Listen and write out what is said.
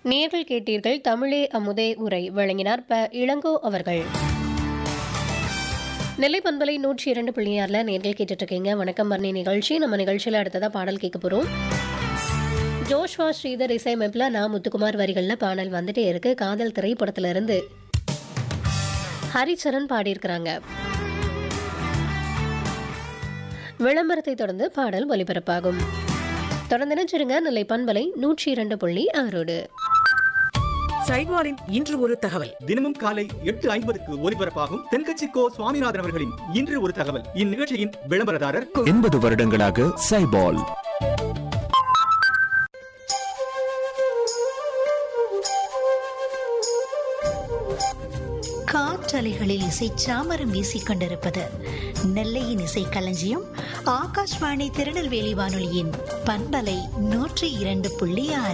நேர்கள் கேட்டீர்கள் தமிழே அமுதே உரை வழங்கினார் ப இளங்கோ அவர்கள் நெல்லை பண்பலை நூற்றி இரண்டு புள்ளியாரில் நேர்கள் கேட்டுட்டு இருக்கீங்க வணக்கம் பரணி நிகழ்ச்சி நம்ம நிகழ்ச்சியில் அடுத்ததாக பாடல் கேட்க போகிறோம் ஜோஷ்வா ஸ்ரீதர் இசையமைப்பில் நான் முத்துக்குமார் வரிகளில் பாடல் வந்துட்டே இருக்கு காதல் திரைப்படத்துல இருந்து ஹரிச்சரன் பாடியிருக்கிறாங்க விளம்பரத்தை தொடர்ந்து பாடல் ஒலிபரப்பாகும் தொடர்ந்து நினைச்சிருங்க நெல்லை பண்பலை நூற்றி இரண்டு புள்ளி ஆறோடு சைட்வாரின் இன்று ஒரு தகவல் தினமும் காலை எட்டு ஐம்பதுக்கு ஒலிபரப்பாகும் தென்கட்சி கோ சுவாமிநாதன் அவர்களின் இன்று ஒரு தகவல் இந்நிகழ்ச்சியின் விளம்பரதாரர் எண்பது வருடங்களாக சைபால் காற்றலைகளில் இசை சாமரம் வீசிக் கொண்டிருப்பது நெல்லையின் இசை களஞ்சியம் ஆகாஷ்வாணி திருநெல்வேலி வானொலியின் பண்பலை நூற்றி இரண்டு புள்ளி ஆறு